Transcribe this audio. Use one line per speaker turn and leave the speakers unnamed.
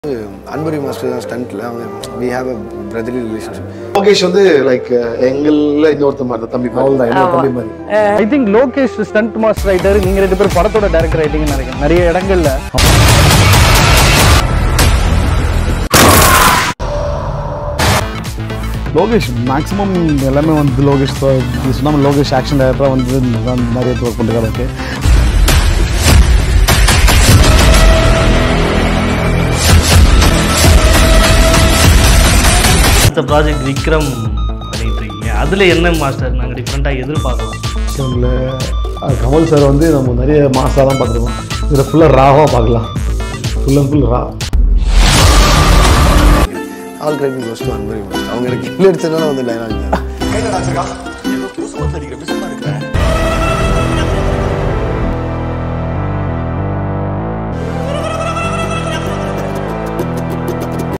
அன்பரி master தான் ஸ்டண்ட்டில் அவங்க we have a brotherly relationship
Lokesh வந்து லைக் எங்கள்ல இன்னொருத்த மாதிரி தான், தம்பி
அவள் தான் என்னோட தம்பி மாதிரி
I think Lokesh stunt master writer நீங்க ரெண்டு பேரும் படத்தோட டைரக்டர் ரைட்டிங்னு நினைக்கிறேன் நிறைய இடங்கள்ல
லோகேஷ் மேக்ஸிமம் எல்லாமே வந்து லோகேஷ் சொன்னாமல் லோகேஷ் ஆக்ஷன் டேரக்டராக வந்து தான் நிறைய ஒர்க் பண்ணிருக்காரு இருக்கு
அடுத்த ப்ராஜெக்ட் விக்ரம் பண்ணிட்டு இருக்கீங்க அதில் என்ன மாஸ்டர் நாங்கள் டிஃப்ரெண்ட்டாக எதிர்பார்க்கலாம்
ஃபிலிமில் கமல் சார் வந்து நம்ம நிறைய மாசாக தான் பார்த்துருக்கோம் இதில் ஃபுல்லாக ராவாக பார்க்கலாம் full and full raw
all கிரைமிங் கோஸ் டு அன்பரி மாஸ்டர் அவங்க எனக்கு கில் எடுத்ததுனால வந்து டைலாக்
கையில் அடிச்சிருக்கா ஏதோ புதுசு வந்து அடிக்கிற